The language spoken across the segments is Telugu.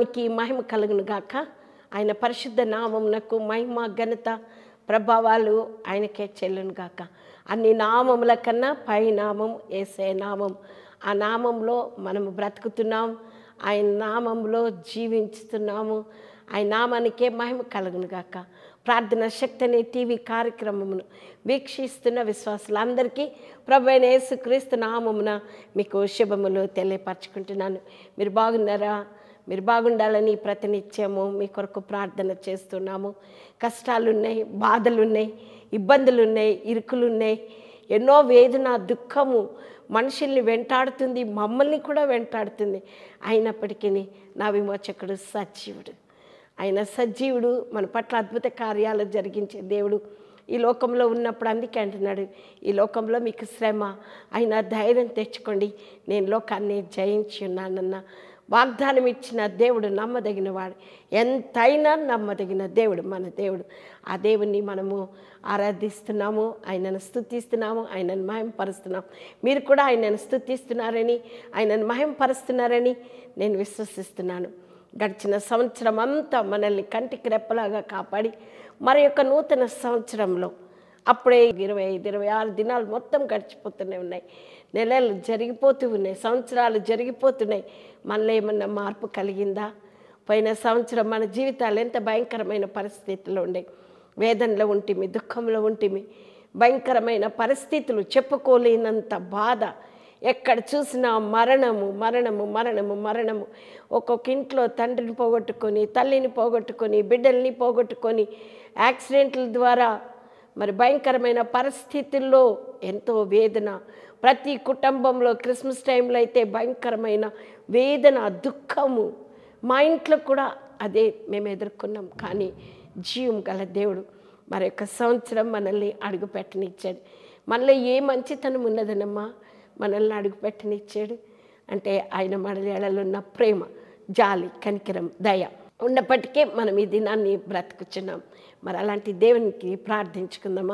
నామానికి మహిమ కలుగును గాక ఆయన పరిశుద్ధ నామమునకు మహిమ ఘనత ప్రభావాలు ఆయనకే చెల్లును గాక అన్ని నామముల కన్నా పై నామం ఏసే నామం ఆ నామంలో మనము బ్రతుకుతున్నాం ఆయన నామంలో జీవించుతున్నాము ఆయన నామానికే మహిమ కలుగును గాక ప్రార్థన శక్తి అనే టీవీ కార్యక్రమమును వీక్షిస్తున్న విశ్వాసులందరికీ ప్రభు అయిన యేసుక్రీస్తు నామమున మీకు శుభములు తెలియపరచుకుంటున్నాను మీరు బాగున్నారా మీరు బాగుండాలని ప్రతినిత్యము మీ కొరకు ప్రార్థన చేస్తున్నాము కష్టాలు ఉన్నాయి బాధలు ఉన్నాయి ఇబ్బందులు ఉన్నాయి ఇరుకులు ఉన్నాయి ఎన్నో వేదన దుఃఖము మనుషుల్ని వెంటాడుతుంది మమ్మల్ని కూడా వెంటాడుతుంది అయినప్పటికీ నా విమోచకుడు సజీవుడు ఆయన సజీవుడు మన పట్ల అద్భుత కార్యాలు జరిగించే దేవుడు ఈ లోకంలో ఉన్నప్పుడు అందుకే అంటున్నాడు ఈ లోకంలో మీకు శ్రమ అయినా ధైర్యం తెచ్చుకోండి నేను లోకాన్ని జయించి ఉన్నానన్న వాగ్దానం ఇచ్చిన దేవుడు నమ్మదగిన వాడు ఎంతైనా నమ్మదగిన దేవుడు మన దేవుడు ఆ దేవుణ్ణి మనము ఆరాధిస్తున్నాము ఆయనను స్థుతిస్తున్నాము ఆయనను మహింపరుస్తున్నాము మీరు కూడా ఆయనను స్థుతిస్తున్నారని ఆయనను మహింపరుస్తున్నారని నేను విశ్వసిస్తున్నాను గడిచిన సంవత్సరం అంతా మనల్ని కంటికి రెప్పలాగా కాపాడి మరి యొక్క నూతన సంవత్సరంలో అప్పుడే ఇరవై ఐదు ఇరవై ఆరు దినాలు మొత్తం గడిచిపోతూనే ఉన్నాయి నెలలు జరిగిపోతూ ఉన్నాయి సంవత్సరాలు జరిగిపోతున్నాయి మనలో ఏమన్నా మార్పు కలిగిందా పోయిన సంవత్సరం మన జీవితాలు ఎంత భయంకరమైన పరిస్థితుల్లో ఉండే వేదనలో ఉంటిమి దుఃఖంలో ఉంటిమి భయంకరమైన పరిస్థితులు చెప్పుకోలేనంత బాధ ఎక్కడ చూసినా మరణము మరణము మరణము మరణము ఒక్కొక్క ఇంట్లో తండ్రిని పోగొట్టుకొని తల్లిని పోగొట్టుకొని బిడ్డల్ని పోగొట్టుకొని యాక్సిడెంట్ల ద్వారా మరి భయంకరమైన పరిస్థితుల్లో ఎంతో వేదన ప్రతి కుటుంబంలో క్రిస్మస్ టైంలో అయితే భయంకరమైన వేదన దుఃఖము మా ఇంట్లో కూడా అదే మేము ఎదుర్కొన్నాం కానీ జీవం గల దేవుడు మరి యొక్క సంవత్సరం మనల్ని అడుగు పెట్టనిచ్చాడు మనలో ఏ మంచితనం ఉన్నదనమ్మా మనల్ని అడుగు పెట్టనిచ్చాడు అంటే ఆయన మనలో ఉన్న ప్రేమ జాలి కనికరం దయ ఉన్నప్పటికే మనం ఈ దినాన్ని బ్రతుకుచున్నాం మరి అలాంటి దేవునికి ప్రార్థించుకుందామా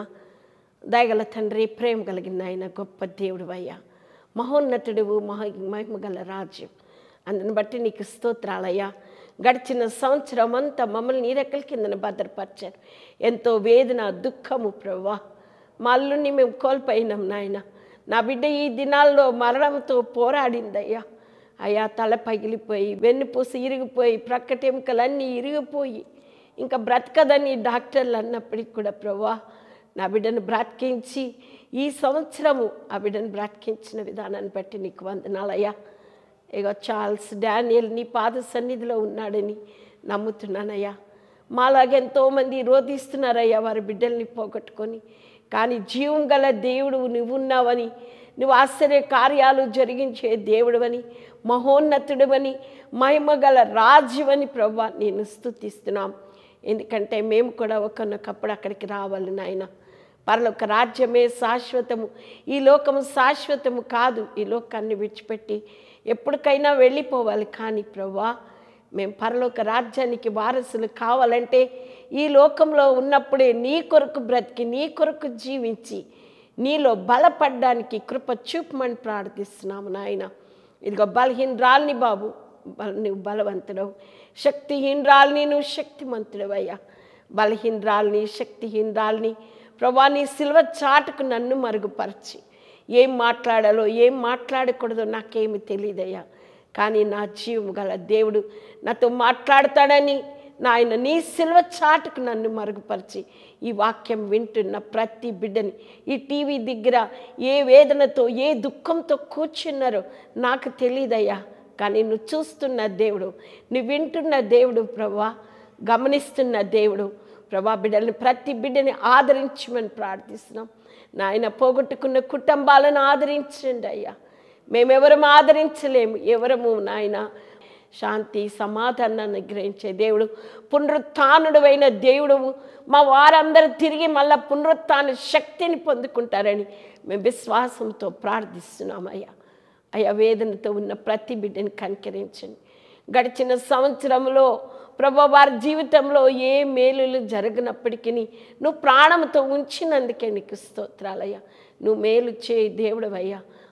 దయగల తండ్రి ప్రేమ కలిగిన ఆయన గొప్ప దేవుడు అయ్యా మహోన్నతుడు మహ మహిమగల రాజ్యం అందుని బట్టి నీకు స్తోత్రాలయ్యా గడిచిన సంవత్సరం అంతా మమ్మల్ని నీ రెక్కల కిందన భద్రపరిచారు ఎంతో వేదన దుఃఖము ప్రవ్వా మా అల్లుని మేము కోల్పోయినాం నాయన నా బిడ్డ ఈ దినాల్లో మరణంతో పోరాడిందయ్యా అయ్యా తల పగిలిపోయి వెన్నుపూస ఇరిగిపోయి ప్రక్కటెముకలన్నీ ఇరిగిపోయి ఇంకా బ్రతకదని డాక్టర్లు అన్నప్పటికి కూడా ప్రవ్వా నా బిడ్డను బ్రతికించి ఈ సంవత్సరము ఆ బిడ్డను బ్రతికించిన విధానాన్ని బట్టి నీకు వందనాలయ్యా ఇగో చార్ల్స్ డానియల్ నీ పాద సన్నిధిలో ఉన్నాడని నమ్ముతున్నానయ్యా మాలాగా ఎంతోమంది రోధిస్తున్నారయ్యా వారి బిడ్డల్ని పోగొట్టుకొని కానీ జీవం గల దేవుడు నువ్వున్నావని నువ్వు ఆశ్చర్య కార్యాలు జరిగించే దేవుడువని మహోన్నతుడువని మహిమ గల రాజ్యమని ప్రభా నేను స్థుతిస్తున్నాం ఎందుకంటే మేము కూడా ఒకనొకప్పుడు అక్కడికి రావాలి నాయన పరలోక రాజ్యమే శాశ్వతము ఈ లోకము శాశ్వతము కాదు ఈ లోకాన్ని విడిచిపెట్టి ఎప్పటికైనా వెళ్ళిపోవాలి కానీ ప్రభా మేము పరలోక రాజ్యానికి వారసులు కావాలంటే ఈ లోకంలో ఉన్నప్పుడే నీ కొరకు బ్రతికి నీ కొరకు జీవించి నీలో బలపడ్డానికి కృప చూపమని ప్రార్థిస్తున్నాము నాయన ఇదిగో బలహీనరాల్ని బాబు బల నువ్వు బలవంతుడవు శక్తిహీనరాల్ని నువ్వు శక్తిమంతుడవయ్యా బలహీనరాల్ని శక్తిహీనరాల్ని ప్రభా నీ సిల్వ చాటుకు నన్ను మరుగుపరిచి ఏం మాట్లాడాలో ఏం మాట్లాడకూడదో నాకేమి తెలియదయ్యా కానీ నా జీవం గల దేవుడు నాతో మాట్లాడతాడని నాయన నీ సిల్వ చాటుకు నన్ను మరుగుపరిచి ఈ వాక్యం వింటున్న ప్రతి బిడ్డని ఈ టీవీ దగ్గర ఏ వేదనతో ఏ దుఃఖంతో కూర్చున్నారో నాకు తెలియదయ్యా కానీ నువ్వు చూస్తున్న దేవుడు నువ్వు వింటున్న దేవుడు ప్రభా గమనిస్తున్న దేవుడు ప్రభా బిడ్డల్ని ప్రతి బిడ్డని ఆదరించమని ప్రార్థిస్తున్నాం నాయన పోగొట్టుకున్న కుటుంబాలను ఆదరించండి అయ్యా మేమెవరం ఆదరించలేము ఎవరము నాయన శాంతి సమాధానాన్ని గ్రహించే దేవుడు పునరుత్నుడు అయిన దేవుడు మా వారందరూ తిరిగి మళ్ళా పునరుత్న శక్తిని పొందుకుంటారని మేము విశ్వాసంతో ప్రార్థిస్తున్నాం అయ్యా అయ్యా వేదనతో ఉన్న ప్రతి బిడ్డని కనికరించండి గడిచిన సంవత్సరంలో ప్రభు వారి జీవితంలో ఏ మేలులు జరగనప్పటికీ నువ్వు ప్రాణంతో ఉంచినందుకే నీకు స్తోత్రాలయ్యా నువ్వు మేలు చేయి దేవుడవయ్యా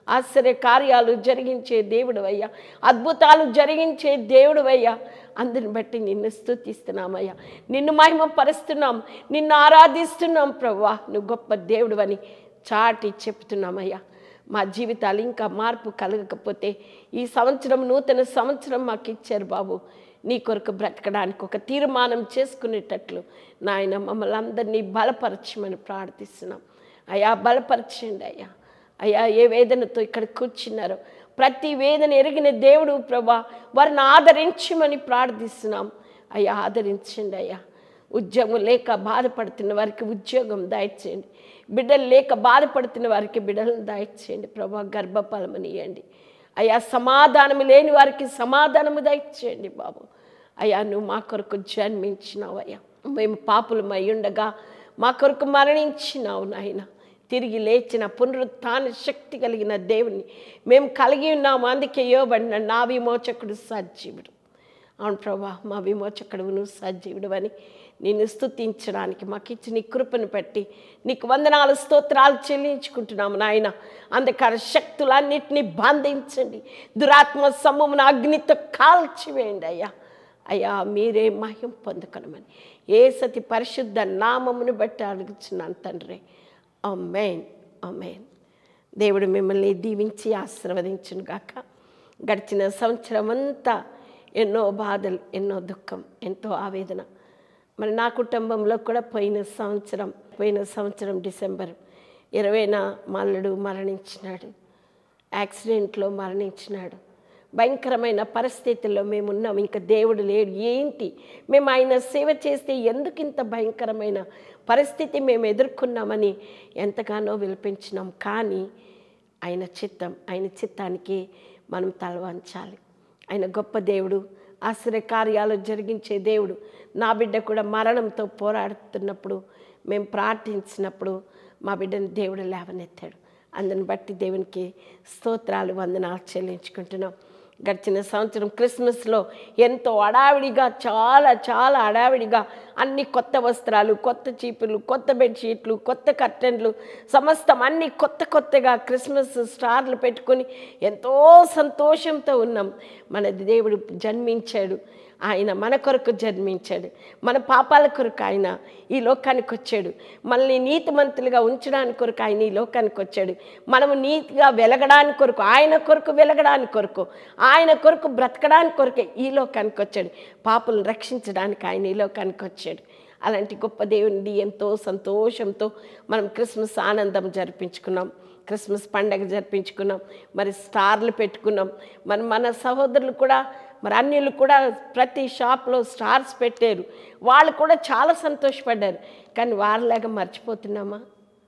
ఆశ్చర్య కార్యాలు జరిగించే దేవుడు అయ్యా అద్భుతాలు జరిగించే దేవుడు అయ్యా అందుని బట్టి నిన్ను స్తుతిస్తున్నామయ్యా నిన్ను మహిమ పరుస్తున్నాం నిన్ను ఆరాధిస్తున్నాం ప్రవ్వా నువ్వు గొప్ప దేవుడు అని చాటి చెప్తున్నామయ్యా మా జీవితాలు ఇంకా మార్పు కలగకపోతే ఈ సంవత్సరం నూతన సంవత్సరం మాకు ఇచ్చారు బాబు నీ కొరకు బ్రతకడానికి ఒక తీర్మానం చేసుకునేటట్లు నాయన మమ్మల్ని అందరినీ బలపరచమని ప్రార్థిస్తున్నాం అయ్యా బలపరచండి అయ్యా అయ్యా ఏ వేదనతో ఇక్కడ కూర్చున్నారో ప్రతి వేదన ఎరిగిన దేవుడు ప్రభా వారిని ఆదరించమని ప్రార్థిస్తున్నాం అయ్యా ఆదరించండి అయ్యా ఉద్యోగం లేక బాధపడుతున్న వారికి ఉద్యోగం దయచేయండి బిడ్డలు లేక బాధపడుతున్న వారికి బిడ్డలను దయచేయండి ప్రభా గర్భఫలమనియండి అయ్యా సమాధానము లేని వారికి సమాధానము దయచేయండి బాబు అయ్యా నువ్వు మా కొరకు జన్మించినావు అయ్యా మేము పాపులమై ఉండగా మా కొరకు మరణించినావు నాయన తిరిగి లేచిన పునరుత్థాన శక్తి కలిగిన దేవుని మేము కలిగి ఉన్నాము అందుకే యోబడిన నా విమోచకుడు సజీవుడు అవును ప్రభా మా విమోచకుడు నువ్వు సజీవుడు అని నిన్ను స్తుతించడానికి మాకు ఇచ్చి నీ కృపను పెట్టి నీకు వందనాలు స్తోత్రాలు చెల్లించుకుంటున్నాము నాయన అంధకార శక్తులన్నిటినీ బంధించండి దురాత్మ సమూహమును అగ్నితో కాల్చివేయండి అయ్యా అయ్యా మీరే మహిం పొందుకొనమని ఏ సతి పరిశుద్ధ నామమును బట్టి అడుగుచున్నాను తండ్రి అమ్మేన్ అమ్మేన్ దేవుడు మిమ్మల్ని దీవించి ఆశీర్వదించును గాక గడిచిన సంవత్సరం అంతా ఎన్నో బాధలు ఎన్నో దుఃఖం ఎంతో ఆవేదన మరి నా కుటుంబంలో కూడా పోయిన సంవత్సరం పోయిన సంవత్సరం డిసెంబర్ ఇరవైన మల్లుడు మరణించినాడు యాక్సిడెంట్లో మరణించినాడు భయంకరమైన పరిస్థితుల్లో మేము ఉన్నాం ఇంకా దేవుడు లేడు ఏంటి మేము ఆయన సేవ చేస్తే ఎందుకు ఇంత భయంకరమైన పరిస్థితి మేము ఎదుర్కొన్నామని ఎంతగానో విలిపించినాం కానీ ఆయన చిత్తం ఆయన చిత్తానికి మనం తలవంచాలి ఆయన గొప్ప దేవుడు ఆశ్చర్య కార్యాలు జరిగించే దేవుడు నా బిడ్డ కూడా మరణంతో పోరాడుతున్నప్పుడు మేము ప్రార్థించినప్పుడు మా బిడ్డను దేవుడు లేవనెత్తాడు అందుని బట్టి దేవునికి స్తోత్రాలు వందనాలు చెల్లించుకుంటున్నాం గడిచిన సంవత్సరం క్రిస్మస్లో ఎంతో హడావిడిగా చాలా చాలా హడావిడిగా అన్ని కొత్త వస్త్రాలు కొత్త చీపులు కొత్త బెడ్షీట్లు కొత్త కర్టెన్లు సమస్తం అన్ని కొత్త కొత్తగా క్రిస్మస్ స్టార్లు పెట్టుకొని ఎంతో సంతోషంతో ఉన్నాం మన దేవుడు జన్మించాడు ఆయన మన కొరకు జన్మించాడు మన పాపాల కొరకు ఆయన ఈ లోకానికి వచ్చాడు మనల్ని నీతిమంతులుగా ఉంచడానికి కొరకు ఆయన ఈ లోకానికి వచ్చాడు మనము నీతిగా వెలగడానికి కొరకు ఆయన కొరకు వెలగడానికి కొరకు ఆయన కొరకు బ్రతకడానికి కొరకే ఈ లోకానికి వచ్చాడు పాపులను రక్షించడానికి ఆయన ఈ లోకానికి వచ్చాడు అలాంటి గొప్ప దేవుని ఎంతో సంతోషంతో మనం క్రిస్మస్ ఆనందం జరిపించుకున్నాం క్రిస్మస్ పండగ జరిపించుకున్నాం మరి స్టార్లు పెట్టుకున్నాం మరి మన సహోదరులు కూడా మరి అన్యులు కూడా ప్రతి షాప్లో స్టార్స్ పెట్టారు వాళ్ళు కూడా చాలా సంతోషపడ్డారు కానీ వారిలాగా మర్చిపోతున్నామా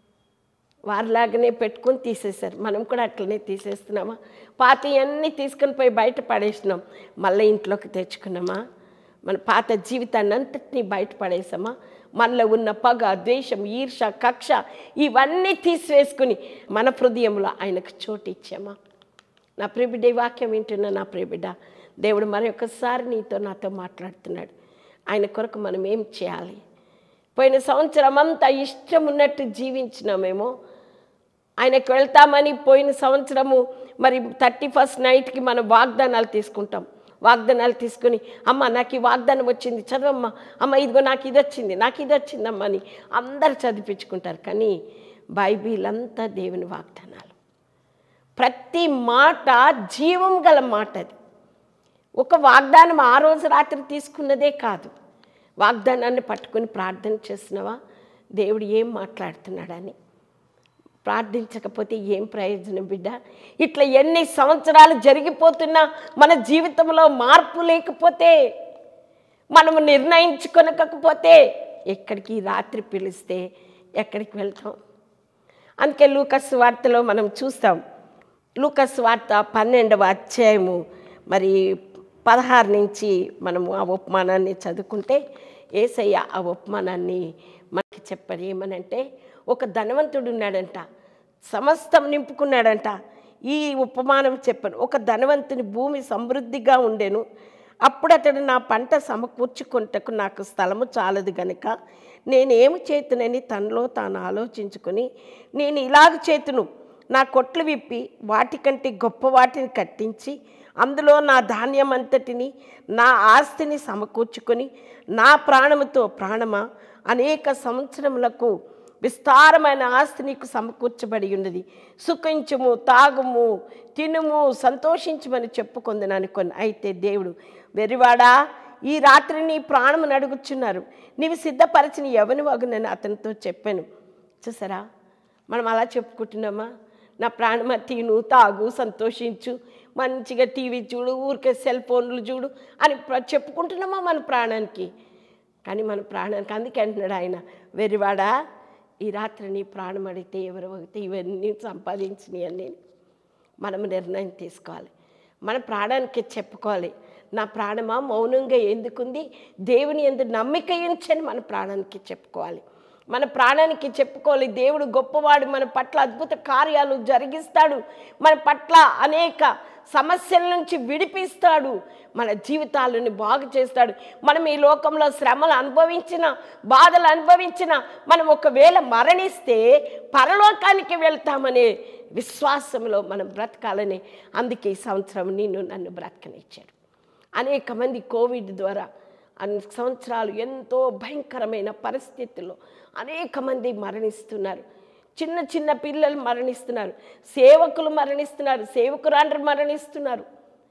వారిలాగానే పెట్టుకొని తీసేశారు మనం కూడా అట్లనే తీసేస్తున్నామా పాత అన్నీ తీసుకొని పోయి బయట పడేసినాం మళ్ళీ ఇంట్లోకి తెచ్చుకున్నామా మన పాత జీవితాన్ని అంతటినీ బయట పడేసామా మనలో ఉన్న పగ ద్వేషం ఈర్ష కక్ష ఇవన్నీ తీసివేసుకుని మన హృదయంలో ఆయనకు చోటు ఇచ్చామా నా ప్రియబిడ్డ ఈ వాక్యం వింటున్న నా ప్రియబిడ్డ దేవుడు మరొకసారి నీతో నాతో మాట్లాడుతున్నాడు ఆయన కొరకు మనం ఏం చేయాలి పోయిన సంవత్సరం అంతా ఇష్టం ఉన్నట్టు జీవించినామేమో ఆయనకు వెళ్తామని పోయిన సంవత్సరము మరి థర్టీ ఫస్ట్ నైట్కి మనం వాగ్దానాలు తీసుకుంటాం వాగ్దానాలు తీసుకుని అమ్మ నాకు ఈ వాగ్దానం వచ్చింది చదవమ్మా అమ్మ ఇదిగో నాకు ఇది వచ్చింది నాకు ఇది వచ్చిందమ్మా అని అందరు చదివించుకుంటారు కానీ బైబిల్ అంతా దేవుని వాగ్దానాలు ప్రతి మాట జీవం గల మాట అది ఒక వాగ్దానం ఆ రోజు రాత్రి తీసుకున్నదే కాదు వాగ్దానాన్ని పట్టుకొని ప్రార్థన చేసినవా దేవుడు ఏం మాట్లాడుతున్నాడని ప్రార్థించకపోతే ఏం ప్రయోజనం బిడ్డ ఇట్లా ఎన్ని సంవత్సరాలు జరిగిపోతున్నా మన జీవితంలో మార్పు లేకపోతే మనము నిర్ణయించుకొనకపోతే ఎక్కడికి రాత్రి పిలిస్తే ఎక్కడికి వెళ్తాం అందుకే లూకస్ వార్తలో మనం చూస్తాం లూకస్ వార్త పన్నెండవ అధ్యాయము మరి పదహారు నుంచి మనము ఆ ఉపమానాన్ని చదువుకుంటే ఏసయ్య ఆ ఉపమానాన్ని మనకి చెప్పారు ఏమనంటే ఒక ధనవంతుడు ఉన్నాడంట సమస్తం నింపుకున్నాడంట ఈ ఉపమానం చెప్పాను ఒక ధనవంతుని భూమి సమృద్ధిగా ఉండెను అప్పుడు అతడు నా పంట సమకూర్చుకుంటకు నాకు స్థలము చాలదు గనుక నేనేమి చేతునని తనలో తాను ఆలోచించుకొని నేను ఇలాగ చేతును నా కొట్లు విప్పి వాటికంటే గొప్ప వాటిని కట్టించి అందులో నా ధాన్యం అంతటిని నా ఆస్తిని సమకూర్చుకొని నా ప్రాణముతో ప్రాణమా అనేక సంవత్సరములకు విస్తారమైన ఆస్తి నీకు సమకూర్చబడి ఉన్నది సుఖించుము తాగుము తినుము సంతోషించమని చెప్పుకుందని అనుకోని అయితే దేవుడు వెరివాడా ఈ రాత్రి నీ ప్రాణమును అడుగుచున్నారు నీవు సిద్ధపరచిన ఎవని వగునని అతనితో చెప్పాను చూసారా మనం అలా చెప్పుకుంటున్నామా నా ప్రాణమ తిను తాగు సంతోషించు మంచిగా టీవీ చూడు ఊరికే సెల్ ఫోన్లు చూడు అని ప్ర- చెప్పుకుంటున్నామా మన ప్రాణానికి కానీ మన ప్రాణానికి అందుకే అంటున్నాడు ఆయన వెరివాడా ఈ రాత్రి నీ ప్రాణం అడిగితే ఎవరు అడిగితే ఇవన్నీ సంపాదించినవి అని మనం నిర్ణయం తీసుకోవాలి మన ప్రాణానికి చెప్పుకోవాలి నా ప్రాణమా మౌనంగా ఎందుకుంది దేవుని ఎందు నమ్మిక ఉంచని మన ప్రాణానికి చెప్పుకోవాలి మన ప్రాణానికి చెప్పుకోవాలి దేవుడు గొప్పవాడు మన పట్ల అద్భుత కార్యాలు జరిగిస్తాడు మన పట్ల అనేక సమస్యల నుంచి విడిపిస్తాడు మన జీవితాలను బాగు చేస్తాడు మనం ఈ లోకంలో శ్రమలు అనుభవించిన బాధలు అనుభవించిన మనం ఒకవేళ మరణిస్తే పరలోకానికి వెళ్తామనే విశ్వాసంలో మనం బ్రతకాలని అందుకే ఈ సంవత్సరం నిన్ను నన్ను బ్రతకనిచ్చాడు అనేక మంది కోవిడ్ ద్వారా అన్ని సంవత్సరాలు ఎంతో భయంకరమైన పరిస్థితుల్లో అనేక మంది మరణిస్తున్నారు చిన్న చిన్న పిల్లలు మరణిస్తున్నారు సేవకులు మరణిస్తున్నారు సేవకురాండ్రు మరణిస్తున్నారు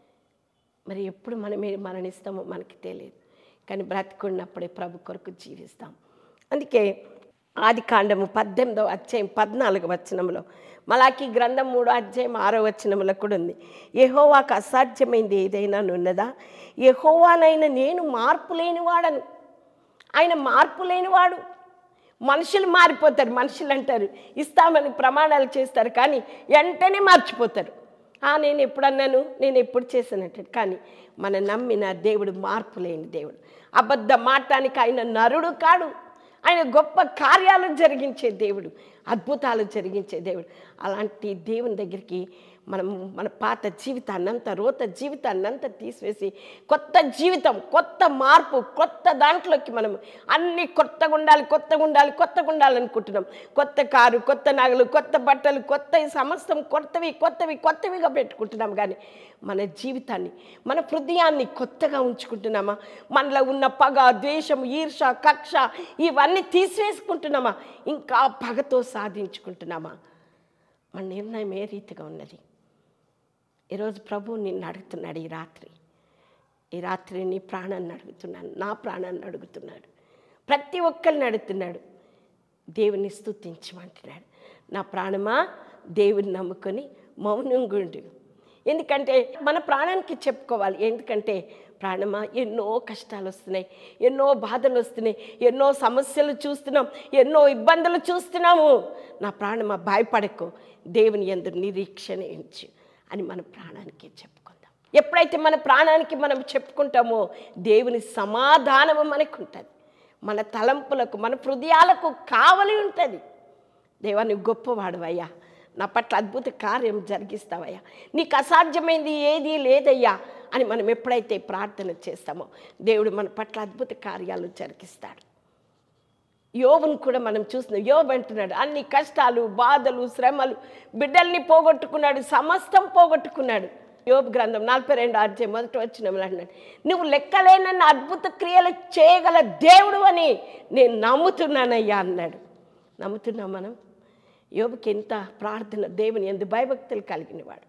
మరి ఎప్పుడు మనమే మరణిస్తామో మనకి తెలియదు కానీ బ్రతికున్నప్పుడే ప్రభు కొరకు జీవిస్తాం అందుకే ఆది కాండము పద్దెనిమిదవ అధ్యాయం పద్నాలుగు వచనంలో మలాకి గ్రంథం మూడో అధ్యాయం ఆరో వచనంలో కూడా ఉంది యెహోవాకు అసాధ్యమైంది ఏదైనా ఉన్నదా యెహోవానైనా నేను మార్పు లేనివాడను ఆయన మార్పు లేనివాడు మనుషులు మారిపోతారు మనుషులు అంటారు ఇస్తామని ప్రమాణాలు చేస్తారు కానీ వెంటనే మార్చిపోతారు "ఆ, నేను ఎప్పుడు అన్నాను నేను ఎప్పుడు చేశానంటే కానీ మన నమ్మిన దేవుడు మార్పు లేని దేవుడు అబద్ధ మాటానికి ఆయన నరుడు కాడు ఆయన గొప్ప కార్యాలు జరిగించే దేవుడు అద్భుతాలు జరిగించే దేవుడు అలాంటి దేవుని దగ్గరికి మనం మన పాత జీవితాన్నంతా రోత జీవితాన్నంతా తీసివేసి కొత్త జీవితం కొత్త మార్పు కొత్త దాంట్లోకి మనం అన్ని కొత్తగా ఉండాలి కొత్తగా ఉండాలి కొత్తగా ఉండాలనుకుంటున్నాం కొత్త కారు కొత్త నగలు కొత్త బట్టలు కొత్త ఈ సమస్తం కొత్తవి కొత్తవి కొత్తవిగా పెట్టుకుంటున్నాం కానీ మన జీవితాన్ని మన హృదయాన్ని కొత్తగా ఉంచుకుంటున్నామా మనలో ఉన్న పగ ద్వేషం ఈర్ష కక్ష ఇవన్నీ తీసివేసుకుంటున్నామా ఇంకా పగతో సాధించుకుంటున్నామా మన నిర్ణయం ఏ రీతిగా ఉన్నది ఈరోజు ప్రభు నిన్ను అడుగుతున్నాడు ఈ రాత్రి ఈ రాత్రి నీ ప్రాణాన్ని అడుగుతున్నాను నా ప్రాణాన్ని అడుగుతున్నాడు ప్రతి ఒక్కరిని అడుగుతున్నాడు దేవుని స్తుతించమంటున్నాడు నా ప్రాణమా దేవుని నమ్ముకొని మౌనం గుండు ఎందుకంటే మన ప్రాణానికి చెప్పుకోవాలి ఎందుకంటే ప్రాణమా ఎన్నో కష్టాలు వస్తున్నాయి ఎన్నో బాధలు వస్తున్నాయి ఎన్నో సమస్యలు చూస్తున్నాం ఎన్నో ఇబ్బందులు చూస్తున్నాము నా ప్రాణమా భయపడకు దేవుని ఎందు నిరీక్షణ ఎంచు అని మన ప్రాణానికి చెప్పుకుందాం ఎప్పుడైతే మన ప్రాణానికి మనం చెప్పుకుంటామో దేవుని సమాధానము మనకు ఉంటుంది మన తలంపులకు మన హృదయాలకు కావలి ఉంటుంది దేవా నువ్వు గొప్పవాడువయ్యా నా పట్ల అద్భుత కార్యం జరిగిస్తావయ్యా నీకు అసాధ్యమైంది ఏదీ లేదయ్యా అని మనం ఎప్పుడైతే ప్రార్థన చేస్తామో దేవుడు మన పట్ల అద్భుత కార్యాలు జరిగిస్తాడు యోబును కూడా మనం చూస్తున్నాం యోబు అంటున్నాడు అన్ని కష్టాలు బాధలు శ్రమలు బిడ్డల్ని పోగొట్టుకున్నాడు సమస్తం పోగొట్టుకున్నాడు యోబు గ్రంథం నలభై రెండు అధ్యాయం మొదటి వచ్చిన అంటున్నాడు నువ్వు లెక్కలేనన్న అద్భుత క్రియలు చేయగల దేవుడు అని నేను నమ్ముతున్నానయ్యా అన్నాడు నమ్ముతున్నాం మనం యోబుకి ఎంత ప్రార్థన దేవుని ఎందు భయభక్తులు కలిగినవాడు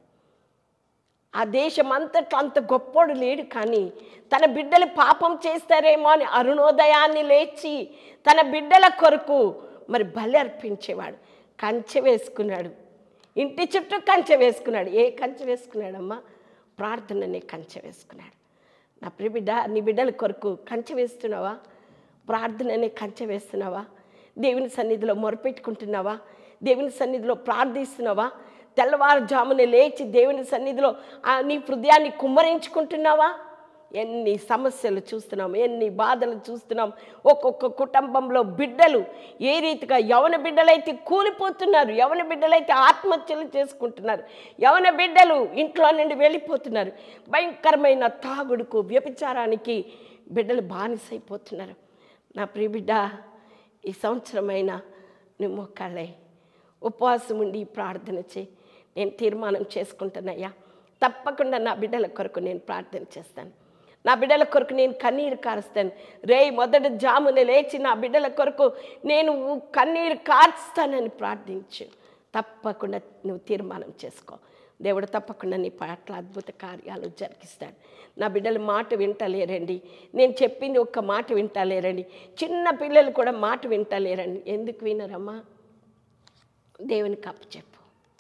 ఆ దేశం అంతట్లో అంత గొప్పోడు లేడు కానీ తన బిడ్డలు పాపం చేస్తారేమో అని అరుణోదయాన్ని లేచి తన బిడ్డల కొరకు మరి బలి అర్పించేవాడు కంచె వేసుకున్నాడు ఇంటి చుట్టూ కంచె వేసుకున్నాడు ఏ కంచె వేసుకున్నాడమ్మా ప్రార్థననే కంచె వేసుకున్నాడు నా ప్రియ బిడ్డ నీ బిడ్డల కొరకు కంచె వేస్తున్నావా ప్రార్థననే కంచె వేస్తున్నావా దేవుని సన్నిధిలో మొరపెట్టుకుంటున్నావా దేవుని సన్నిధిలో ప్రార్థిస్తున్నావా తెల్లవారుజామున లేచి దేవుని సన్నిధిలో ఆ నీ హృదయాన్ని కుమ్మరించుకుంటున్నావా ఎన్ని సమస్యలు చూస్తున్నాం ఎన్ని బాధలు చూస్తున్నాం ఒక్కొక్క కుటుంబంలో బిడ్డలు ఏ రీతిగా యవన బిడ్డలైతే కూలిపోతున్నారు యవన బిడ్డలైతే ఆత్మహత్యలు చేసుకుంటున్నారు యవన బిడ్డలు ఇంట్లో నుండి వెళ్ళిపోతున్నారు భయంకరమైన తాగుడుకు వ్యభిచారానికి బిడ్డలు బానిసైపోతున్నారు నా ప్రియ బిడ్డ ఈ సంవత్సరమైన నువ్వు మొక్కలే ఉపవాసం ఉండి ప్రార్థన చేయి నేను తీర్మానం చేసుకుంటున్నాయ్యా తప్పకుండా నా బిడ్డల కొరకు నేను ప్రార్థన చేస్తాను నా బిడ్డల కొరకు నేను కన్నీరు కారుస్తాను రే మొదటి జామున లేచి నా బిడ్డల కొరకు నేను కన్నీరు కార్చుతానని ప్రార్థించు తప్పకుండా నువ్వు తీర్మానం చేసుకో దేవుడు తప్పకుండా నీ పట్ల అద్భుత కార్యాలు జరిగిస్తాడు నా బిడ్డలు మాట వింటలేరండి నేను చెప్పింది ఒక్క మాట వింటలేరండి చిన్న పిల్లలు కూడా మాట వింటలేరండి ఎందుకు వినరమ్మా దేవునికి అప్పచెప్పు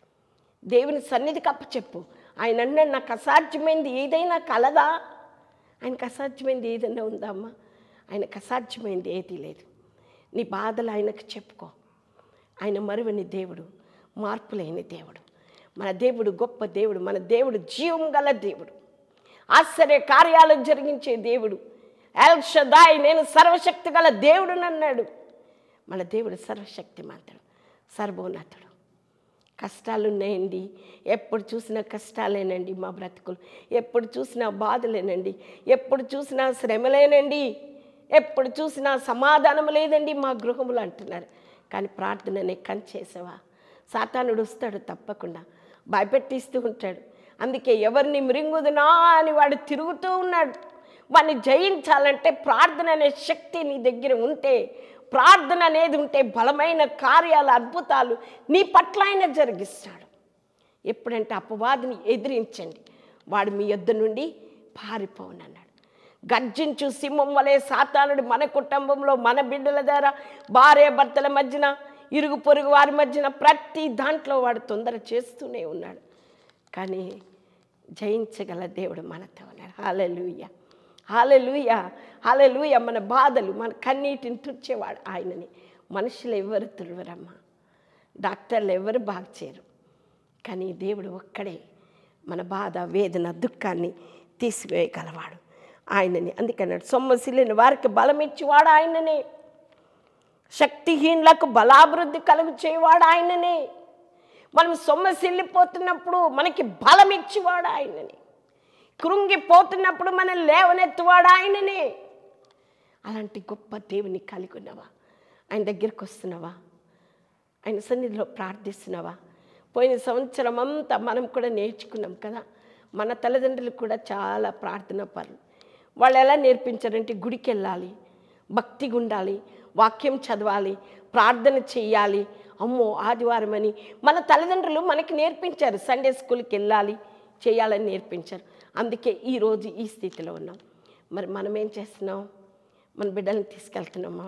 దేవుని సన్నిధికి అప్పచెప్పు ఆయన అన్నాడు నాకు అసాధ్యమైంది ఏదైనా కలదా ఆయనకు అసాధ్యమైంది ఏదైనా ఉందా అమ్మా ఆయనకు అసాధ్యమైంది ఏదీ లేదు నీ బాధలు ఆయనకు చెప్పుకో ఆయన మరువని దేవుడు మార్పు లేని దేవుడు మన దేవుడు గొప్ప దేవుడు మన దేవుడు జీవం గల దేవుడు ఆశ్చర్య కార్యాలు జరిగించే దేవుడు ఎల్ షదాయ్ నేను సర్వశక్తి గల దేవుడు అన్నాడు మన దేవుడు సర్వశక్తిమంతుడు సర్వోన్నతుడు కష్టాలు ఉన్నాయండి ఎప్పుడు చూసినా కష్టాలేనండి మా బ్రతుకులు ఎప్పుడు చూసినా బాధలేనండి ఎప్పుడు చూసినా శ్రమలేనండి ఎప్పుడు చూసినా సమాధానం లేదండి మా గృహములు అంటున్నారు కానీ ప్రార్థననే కంచేసావా సాతానుడు వస్తాడు తప్పకుండా భయపెట్టిస్తూ ఉంటాడు అందుకే ఎవరిని మృంగుదునా అని వాడు తిరుగుతూ ఉన్నాడు వాడిని జయించాలంటే ప్రార్థన అనే శక్తి నీ దగ్గర ఉంటే ప్రార్థన అనేది ఉంటే బలమైన కార్యాలు అద్భుతాలు నీ పట్ల ఆయన జరిగిస్తాడు ఎప్పుడంటే అపవాదిని ఎదిరించండి వాడు మీ యొద్ద నుండి పారిపోనన్నాడు గర్జించు సింహం వలె సాతానుడు మన కుటుంబంలో మన బిడ్డల ద్వారా భార్య భర్తల మధ్యన ఇరుగు పొరుగు వారి మధ్యన ప్రతి దాంట్లో వాడు తొందర చేస్తూనే ఉన్నాడు కానీ జయించగల దేవుడు మనతో ఉన్నాడు హాలెలూయ హాలెలూయ హాలెలూయ మన బాధలు మన కన్నీటిని తుడిచేవాడు ఆయనని మనుషులు ఎవరు తుడవరమ్మా డాక్టర్లు ఎవరు బాగు చేయరు కానీ దేవుడు ఒక్కడే మన బాధ వేదన దుఃఖాన్ని తీసివేయగలవాడు ఆయనని అందుకన్నాడు సొమ్మసిల్లిన వారికి బలం ఇచ్చేవాడు ఆయననే శక్తిహీనులకు బలాభివృద్ధి కలుగు చేయవాడు ఆయననే మనం సొమ్మసిల్లిపోతున్నప్పుడు మనకి బలం ఇచ్చేవాడు ఆయననే కృంగిపోతున్నప్పుడు మనం లేవనెత్తువాడు ఆయననే అలాంటి గొప్ప దేవుని కలిగి ఉన్నవా ఆయన దగ్గరికి వస్తున్నావా ఆయన సన్నిధిలో ప్రార్థిస్తున్నావా పోయిన సంవత్సరం అంతా మనం కూడా నేర్చుకున్నాం కదా మన తల్లిదండ్రులు కూడా చాలా ప్రార్థన పరులు వాళ్ళు ఎలా నేర్పించారంటే గుడికి వెళ్ళాలి భక్తిగా ఉండాలి వాక్యం చదవాలి ప్రార్థన చెయ్యాలి అమ్మో ఆదివారం అని మన తల్లిదండ్రులు మనకి నేర్పించారు సండే స్కూల్కి వెళ్ళాలి చేయాలని నేర్పించారు అందుకే ఈరోజు ఈ స్థితిలో ఉన్నాం మరి మనం ఏం చేస్తున్నాం మన బిడ్డల్ని తీసుకెళ్తున్నామా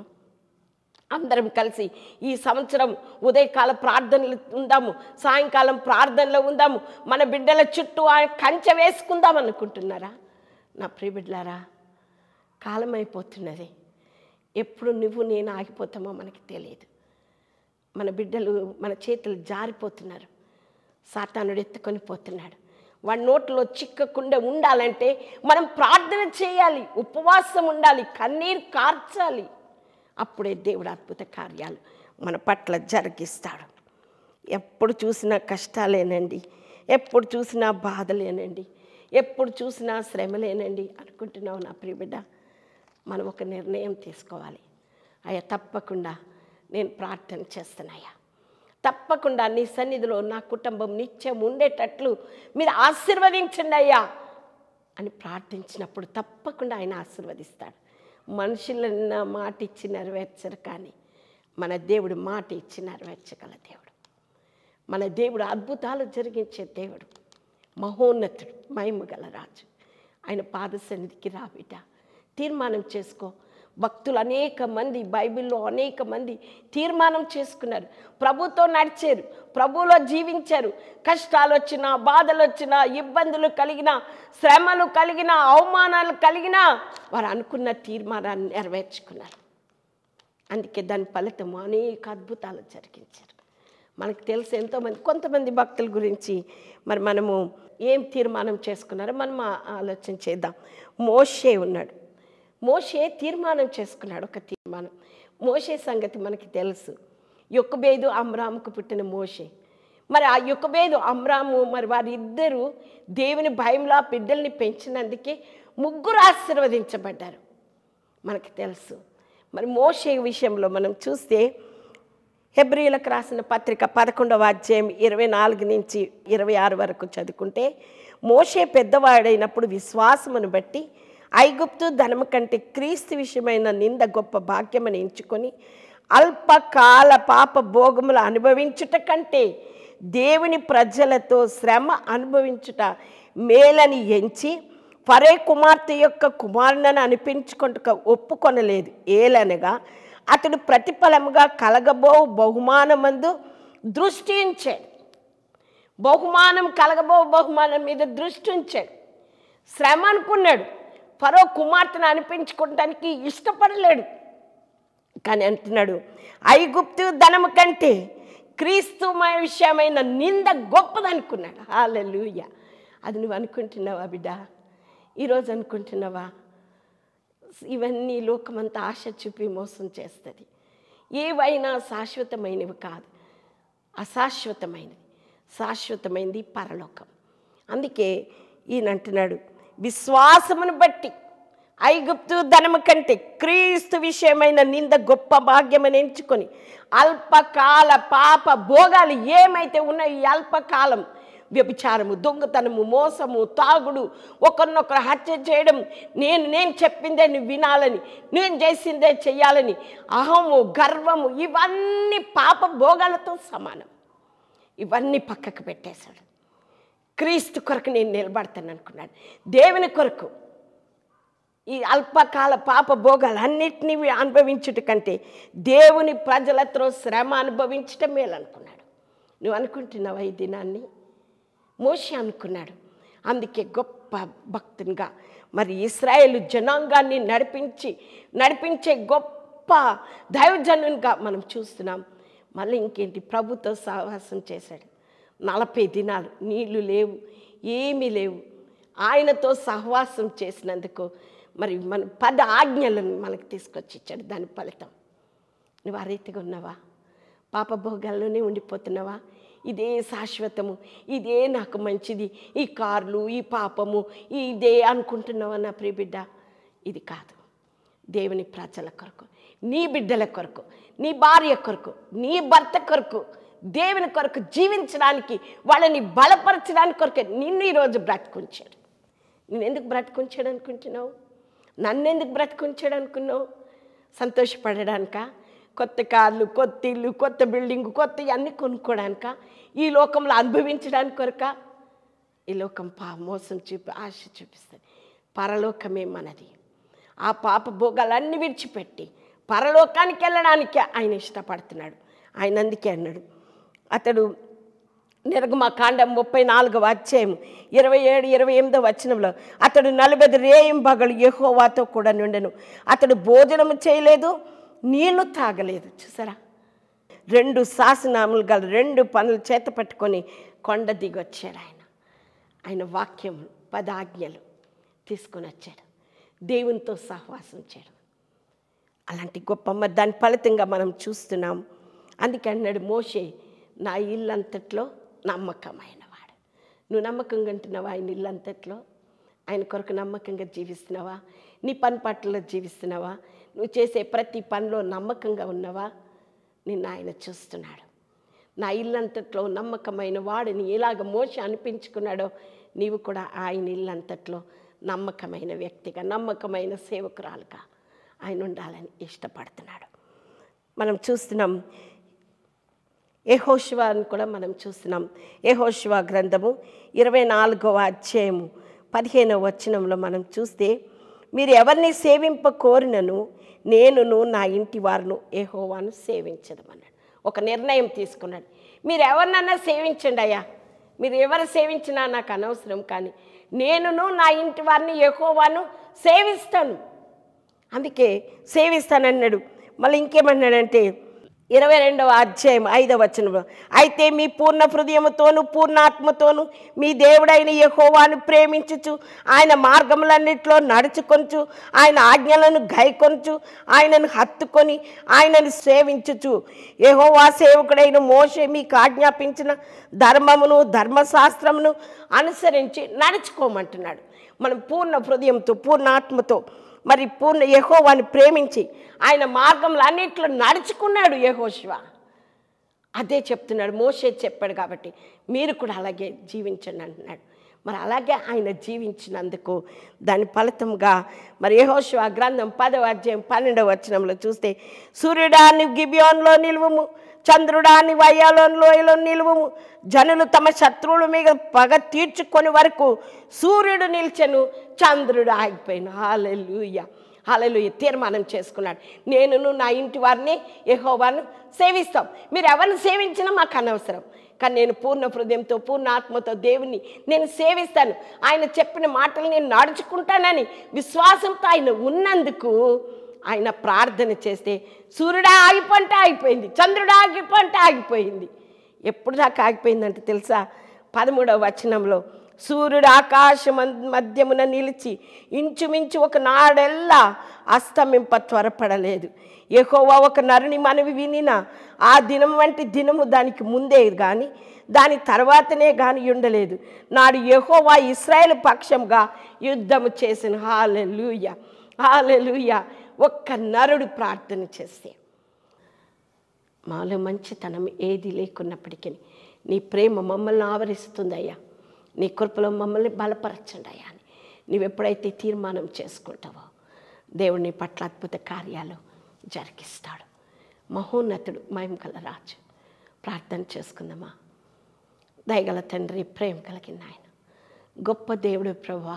అందరం కలిసి ఈ సంవత్సరం ఉదయకాల ప్రార్థనలు ఉందాము సాయంకాలం ప్రార్థనలో ఉందాము మన బిడ్డల చుట్టూ ఆ కంచె వేసుకుందాం అనుకుంటున్నారా నా ప్రియ బిడ్డలారా కాలం అయిపోతున్నది ఎప్పుడు నువ్వు నేను ఆగిపోతామో మనకి తెలియదు మన బిడ్డలు మన చేతులు జారిపోతున్నారు సాతానుడు ఎత్తుకొని పోతున్నాడు వాడి నోట్లో చిక్కకుండా ఉండాలంటే మనం ప్రార్థన చేయాలి ఉపవాసం ఉండాలి కన్నీరు కార్చాలి అప్పుడే దేవుడు అద్భుత కార్యాలు మన పట్ల జరిగిస్తాడు ఎప్పుడు చూసినా కష్టాలేనండి ఎప్పుడు చూసినా బాధలేనండి ఎప్పుడు చూసినా శ్రమలేనండి అనుకుంటున్నావు నా ప్రియ బిడ్డ మనం ఒక నిర్ణయం తీసుకోవాలి అయ్యా తప్పకుండా నేను ప్రార్థన చేస్తున్నాయా తప్పకుండా నీ సన్నిధిలో నా కుటుంబం నిత్యం ఉండేటట్లు మీరు ఆశీర్వదించండి అయ్యా అని ప్రార్థించినప్పుడు తప్పకుండా ఆయన ఆశీర్వదిస్తాడు మనుషులన్న మాట ఇచ్చి నెరవేర్చరు కానీ మన దేవుడు మాట ఇచ్చి నెరవేర్చగల దేవుడు మన దేవుడు అద్భుతాలు జరిగించే దేవుడు మహోన్నతుడు మహిమగల రాజు ఆయన పాద సన్నిధికి రా బిడ్డ తీర్మానం చేసుకో భక్తులు అనేక మంది బైబిల్లో అనేక మంది తీర్మానం చేసుకున్నారు ప్రభుతో నడిచారు ప్రభులో జీవించారు కష్టాలు వచ్చినా బాధలు వచ్చినా ఇబ్బందులు కలిగిన శ్రమలు కలిగిన అవమానాలు కలిగినా వారు అనుకున్న తీర్మానాన్ని నెరవేర్చుకున్నారు అందుకే దాని ఫలితం అనేక అద్భుతాలు జరిగించారు మనకు తెలిసి ఎంతోమంది కొంతమంది భక్తుల గురించి మరి మనము ఏం తీర్మానం చేసుకున్నారో మనం ఆ- ఆలోచన చేద్దాం మోషే ఉన్నాడు మోషే తీర్మానం చేసుకున్నాడు ఒక తీర్మానం మోషే సంగతి మనకి తెలుసు యొక్కబేదు అమ్రాముకు పుట్టిన మోషే మరి ఆ యొక్కబేదు అమ్రాము మరి వారిద్దరూ దేవుని భయంలో ఆ బిడ్డల్ని పెంచినందుకే ముగ్గురు ఆశీర్వదించబడ్డారు మనకి తెలుసు మరి మోషే విషయంలో మనం చూస్తే హెబ్రియులకు రాసిన పత్రిక పదకొండవ అధ్యాయం ఇరవై నాలుగు నుంచి ఇరవై ఆరు వరకు చదువుకుంటే మోషే పెద్దవాడైనప్పుడు విశ్వాసమును బట్టి ఐగుప్తు ధనము కంటే క్రీస్తు విషయమైన నింద గొప్ప భాగ్యమని ఎంచుకొని అల్పకాల పాప భోగములు అనుభవించుట కంటే దేవుని ప్రజలతో శ్రమ అనుభవించుట మేలని ఎంచి ఫరే కుమార్తె యొక్క కుమారునని అనిపించుకుంటూ ఒప్పుకొనలేదు ఏలనగా అతడు ప్రతిఫలముగా కలగబో బహుమానమందు దృష్టి ఉంచాడు బహుమానం కలగబో బహుమానం మీద దృష్టి ఉంచాడు శ్రమ అనుకున్నాడు ఫరో కుమార్తెను అనిపించుకోవడానికి ఇష్టపడలేడు కానీ అంటున్నాడు ఐగుప్తు ధనము కంటే క్రీస్తు విషయమైన నింద గొప్పదనుకున్నాడు హాలూయ అది నువ్వు అనుకుంటున్నావా బిడ్డ ఈరోజు అనుకుంటున్నావా ఇవన్నీ లోకమంతా ఆశ చూపి మోసం చేస్తుంది ఏవైనా శాశ్వతమైనవి కాదు అశాశ్వతమైనది శాశ్వతమైనది పరలోకం అందుకే ఈయన అంటున్నాడు విశ్వాసమును బట్టి ఐగుప్తు ధనము కంటే క్రీస్తు విషయమైన నింద గొప్ప భాగ్యమని ఎంచుకొని అల్పకాల పాప భోగాలు ఏమైతే ఉన్నాయో ఈ అల్పకాలం వ్యభిచారము దొంగతనము మోసము తాగుడు ఒకరినొకరు హత్య చేయడం నేను నేను చెప్పిందే నువ్వు వినాలని నేను చేసిందే చెయ్యాలని అహము గర్వము ఇవన్నీ పాప భోగాలతో సమానం ఇవన్నీ పక్కకు పెట్టేశాడు క్రీస్తు కొరకు నేను నిలబడతాను అనుకున్నాడు దేవుని కొరకు ఈ అల్పకాల పాప భోగాలన్నిటినీ అనుభవించుట కంటే దేవుని ప్రజలతో శ్రమ అనుభవించటం మేలు అనుకున్నాడు నువ్వు అనుకుంటున్నావా ఈ దినాన్ని మోషి అనుకున్నాడు అందుకే గొప్ప భక్తునిగా మరి ఇస్రాయేల్ జనాంగాన్ని నడిపించి నడిపించే గొప్ప దైవజనునిగా మనం చూస్తున్నాం మళ్ళీ ఇంకేంటి ప్రభుతో సహవాసం చేశాడు నలభై దినాలు నీళ్లు లేవు ఏమీ లేవు ఆయనతో సహవాసం చేసినందుకు మరి మన పద ఆజ్ఞలను మనకు తీసుకొచ్చి ఇచ్చాడు దాని ఫలితం నువ్వు ఆ రీతిగా ఉన్నావా పాపభోగాల్లోనే ఉండిపోతున్నావా ఇదే శాశ్వతము ఇదే నాకు మంచిది ఈ కార్లు ఈ పాపము ఇదే అనుకుంటున్నావా నా ప్రియ బిడ్డ ఇది కాదు దేవుని ప్రజల కొరకు నీ బిడ్డల కొరకు నీ భార్య కొరకు నీ భర్త కొరకు దేవుని కొరకు జీవించడానికి వాళ్ళని బలపరచడానికి కొరకు నిన్ను ఈరోజు బ్రతుకుంచాడు నేను ఎందుకు బ్రతుకుంచాడు అనుకుంటున్నావు నన్ను ఎందుకు బ్రతుకుంచాడు అనుకున్నావు సంతోషపడడానిక కొత్త కార్లు కొత్త ఇల్లు కొత్త బిల్డింగ్ కొత్త అన్నీ కొనుక్కోవడానిక ఈ లోకంలో అనుభవించడానికి కొరక ఈ లోకం పా మోసం చూపి ఆశ చూపిస్తుంది పరలోకమే మనది ఆ పాప భోగాలన్నీ విడిచిపెట్టి పరలోకానికి వెళ్ళడానికే ఆయన ఇష్టపడుతున్నాడు ఆయన అందుకే అన్నాడు అతడు నిర్గమకాండం ముప్పై నాలుగవ అధ్యాయం ఇరవై ఏడు ఇరవై ఎనిమిదో వచనంలో అతడు నలభై రేయం పగలు యెహోవాతో కూడా నుండెను అతడు భోజనము చేయలేదు నీళ్లు తాగలేదు చూసారా రెండు శాసనాములు గల రెండు పనులు చేత పట్టుకొని కొండ దిగొచ్చాడు ఆయన ఆయన వాక్యం పదాజ్ఞలు తీసుకొని వచ్చాడు దేవునితో సహవాసం చేయడం అలాంటి గొప్ప మరి దాని ఫలితంగా మనం చూస్తున్నాం అందుకే అన్నాడు మోషే నా ఇల్లంతట్లో నమ్మకమైన వాడు నువ్వు నమ్మకంగా ఉంటున్నావా ఆయన ఇల్లంతట్లో ఆయన కొరకు నమ్మకంగా జీవిస్తున్నావా నీ పని పట్ల జీవిస్తున్నావా నువ్వు చేసే ప్రతి పనిలో నమ్మకంగా ఉన్నావా నిన్ను ఆయన చూస్తున్నాడు నా ఇల్లంతట్లో నమ్మకమైన వాడిని ఎలాగ మోస అనిపించుకున్నాడో నీవు కూడా ఆయన ఇల్లంతట్లో నమ్మకమైన వ్యక్తిగా నమ్మకమైన సేవకురాలుగా ఆయన ఉండాలని ఇష్టపడుతున్నాడు మనం చూస్తున్నాం యెహోషువ అని కూడా మనం చూస్తున్నాం యెహోషువ గ్రంథము ఇరవై నాలుగవ అధ్యాయము పదిహేనవ వచనంలో మనం చూస్తే మీరు ఎవరిని సేవింప కోరినను నేనును నా ఇంటి వారును ఏహోవాను సేవించదమన్నాడు ఒక నిర్ణయం తీసుకున్నాడు మీరు ఎవరినన్నా సేవించండి అయ్యా మీరు ఎవరు సేవించినా నాకు అనవసరం కానీ నేనును నా ఇంటి వారిని యెహోవాను సేవిస్తాను అందుకే సేవిస్తానన్నాడు మళ్ళీ ఇంకేమన్నాడంటే ఇరవై రెండవ అధ్యాయం ఐదవ వచనంలో అయితే మీ పూర్ణ హృదయముతోను పూర్ణాత్మతోను మీ దేవుడైన యెహోవాను ప్రేమించుచు ఆయన మార్గములన్నిటిలో నడుచుకొంచు ఆయన ఆజ్ఞలను గైకొంచు ఆయనను హత్తుకొని ఆయనను సేవించుచు యెహోవా సేవకుడైన మోషే మీకు ఆజ్ఞాపించిన ధర్మమును ధర్మశాస్త్రమును అనుసరించి నడుచుకోమంటున్నాడు మనం పూర్ణ హృదయంతో పూర్ణాత్మతో మరి పూర్ణ యెహోవాని ప్రేమించి ఆయన మార్గంలో అన్నిట్లో నడుచుకున్నాడు యెహోశివ అదే చెప్తున్నాడు మోషే చెప్పాడు కాబట్టి మీరు కూడా అలాగే జీవించండి అంటున్నాడు మరి అలాగే ఆయన జీవించినందుకు దాని ఫలితంగా మరి యెహోషువ గ్రంథం పదవ అధ్యాయం పన్నెండవ వచనంలో చూస్తే సూర్యుడాన్ని గిబియోన్లో నిలువము చంద్రుడాన్ని వయ్యాలోయలో నిలువము జనులు తమ శత్రువుల మీద పగ తీర్చుకొని వరకు సూర్యుడు నిల్చెను చంద్రుడు ఆగిపోయిన హాలెలుయ్య హాలెలుయ్య తీర్మానం చేసుకున్నాడు నేనును నా ఇంటి వారిని యెహోవాను సేవిస్తాం మీరు ఎవరిని సేవించినా మాకు అనవసరం కానీ నేను పూర్ణ హృదయంతో పూర్ణ ఆత్మతో దేవుని నేను సేవిస్తాను ఆయన చెప్పిన మాటలు నేను నడుచుకుంటానని విశ్వాసంతో ఆయన ఉన్నందుకు ఆయన ప్రార్థన చేస్తే సూర్యుడా ఆగిపోంటే ఆగిపోయింది చంద్రుడా ఆగిపోంటే ఆగిపోయింది ఎప్పుడు దాకా ఆగిపోయిందంటే తెలుసా పదమూడవ వచనంలో సూర్యుడు ఆకాశం మధ్యమున నిలిచి ఇంచుమించు ఒక నాడెల్లా అస్తమింప త్వరపడలేదు ఎహోవా ఒక నరుని మనవి వినిన ఆ దినం వంటి దినము దానికి ముందే కానీ దాని తర్వాతనే కానీ ఉండలేదు నాడు యెహోవా ఇస్రాయేల్ పక్షంగా యుద్ధము చేసిన హాలెలూయ హాలెలూయ ఒక్క నరుడు ప్రార్థన చేస్తే మాలో మంచితనం ఏది లేకున్నప్పటికీ నీ ప్రేమ మమ్మల్ని ఆవరిస్తుందయ్యా నీ కృపలో మమ్మల్ని బలపరచండి అయ్యా అని నీవు ఎప్పుడైతే తీర్మానం చేసుకుంటావో దేవుడు నీ పట్ల అద్భుత కార్యాలు జరిగిస్తాడు మహోన్నతుడు మహిమకల రాజు ప్రార్థన చేసుకుందామా దయగల తండ్రి ప్రేమ కలిగిన ఆయన గొప్ప దేవుడు ప్రభా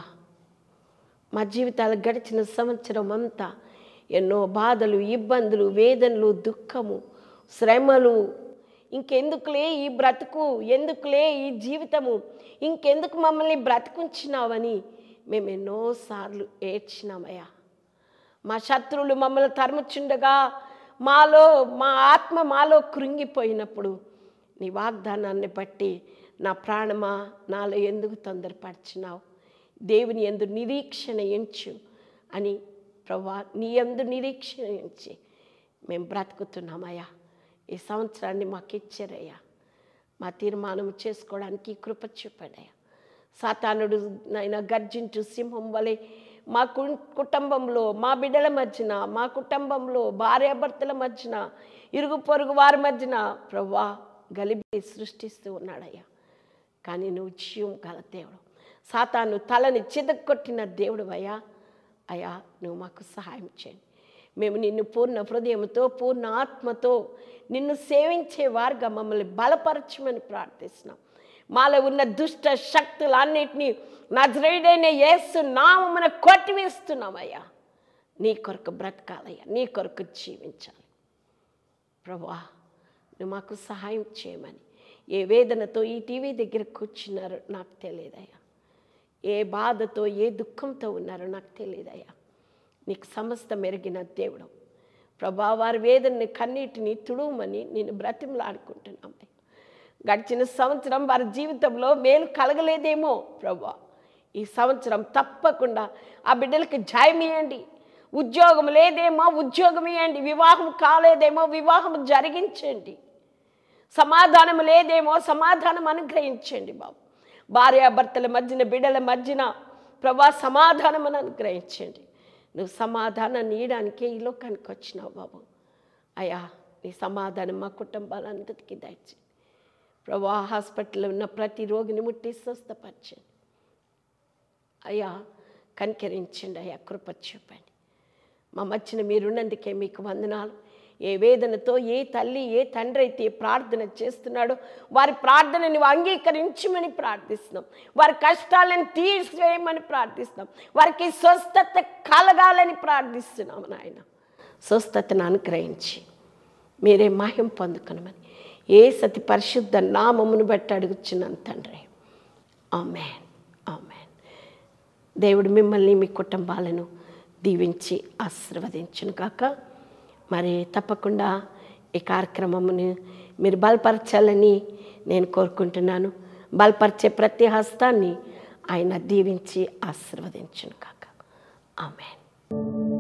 మా జీవితాలు గడిచిన సంవత్సరం అంతా ఎన్నో బాధలు ఇబ్బందులు వేదనలు దుఃఖము శ్రమలు ఇంకెందుకులే ఈ బ్రతుకు ఎందుకులే ఈ జీవితము ఇంకెందుకు మమ్మల్ని బ్రతుకుంచినావని మేము ఎన్నోసార్లు ఏడ్చినామయ్యా మా శత్రువులు మమ్మల్ని తరుముచుండగా మాలో మా ఆత్మ మాలో కృంగిపోయినప్పుడు నీ వాగ్దానాన్ని బట్టి నా ప్రాణమా నాలో ఎందుకు తొందరపరిచినావు దేవుని ఎందు నిరీక్షణ ఎంచు అని ప్రభా నీ ఎందు నిరీక్షణ ఎంచి మేము బ్రతుకుతున్నామయ్యా ఈ సంవత్సరాన్ని మాకు ఇచ్చారయ్యా మా తీర్మానం చేసుకోవడానికి కృప చూపాడయ్యా సాతానుడు నాయన గర్జించు సింహం వలె మా కు- కుటుంబంలో మా బిడ్డల మధ్యన మా కుటుంబంలో భార్యాభర్తల మధ్యన ఇరుగు పొరుగు వారి మధ్యన ప్రవ్వా గలిబి సృష్టిస్తూ ఉన్నాడయ్యా కానీ నువ్వు జీవం గల దేవుడు సాతాను తలని చిదక్కొట్టిన దేవుడు అయ్యా అయ్యా నువ్వు మాకు సహాయం చేయండి మేము నిన్ను పూర్ణ హృదయంతో పూర్ణ ఆత్మతో నిన్ను సేవించే వారుగా మమ్మల్ని బలపరచమని ప్రార్థిస్తున్నాం మాలో ఉన్న దుష్ట శక్తులన్నిటినీ నజరేడైన యేసు నామమున కొట్టివేస్తున్నామయ్యా నీ కొరకు బ్రతకాలయ్యా నీ కొరకు జీవించాలి ప్రభా నువ్వు మాకు సహాయం చేయమని ఏ వేదనతో ఈ టీవీ దగ్గర కూర్చున్నారో నాకు తెలియదయ్యా ఏ బాధతో ఏ దుఃఖంతో ఉన్నారో నాకు తెలియదయ్యా నీకు సమస్త మెరిగిన దేవుడు ప్రభా వారి వేదనని కన్నీటిని తుడుమని నేను బ్రతిమలాడుకుంటున్నామయ్యా గడిచిన సంవత్సరం వారి జీవితంలో మేలు కలగలేదేమో ప్రభా ఈ సంవత్సరం తప్పకుండా ఆ బిడ్డలకి జయం ఇవ్వండి ఉద్యోగం లేదేమో ఉద్యోగం ఇవ్వండి వివాహం కాలేదేమో వివాహం జరిగించండి సమాధానం లేదేమో సమాధానం అనుగ్రహించండి బాబు భార్యాభర్తల మధ్యన బిడ్డల మధ్యన ప్రభా సమాధానం అనుగ్రహించండి నువ్వు సమాధానాన్ని ఇవ్వడానికే ఈ లోకానికి వచ్చినావు బాబు అయ్యా నీ సమాధానం మా కుటుంబాలందరికీ దయచేయండి ప్రభా హాస్పిటల్లో ఉన్న ప్రతి రోగిని ముట్టి స్వస్థపరచండి అయ్యా కనికరించండి అయ్యా కృప చూపండి మా మధ్యన మీరున్నందుకే మీకు వందనాలు ఏ వేదనతో ఏ తల్లి ఏ తండ్రి అయితే ప్రార్థన చేస్తున్నాడో వారి ప్రార్థన నువ్వు అంగీకరించమని ప్రార్థిస్తున్నాం వారి కష్టాలను తీసివేయమని ప్రార్థిస్తున్నాం వారికి స్వస్థత కలగాలని ప్రార్థిస్తున్నాం నాయన స్వస్థతను అనుగ్రహించి మీరే మహిం పొందుకునమని ఏ సతి పరిశుద్ధ నామమును బట్టి అడుగుచున్నాను తండ్రి ఆమెన్ ఆమెన్ దేవుడు మిమ్మల్ని మీ కుటుంబాలను దీవించి ఆశీర్వదించును కాక మరి తప్పకుండా ఈ కార్యక్రమముని మీరు బలపరచాలని నేను కోరుకుంటున్నాను బలపరిచే ప్రతి హస్తాన్ని ఆయన దీవించి ఆశీర్వదించును కాక ఆమెన్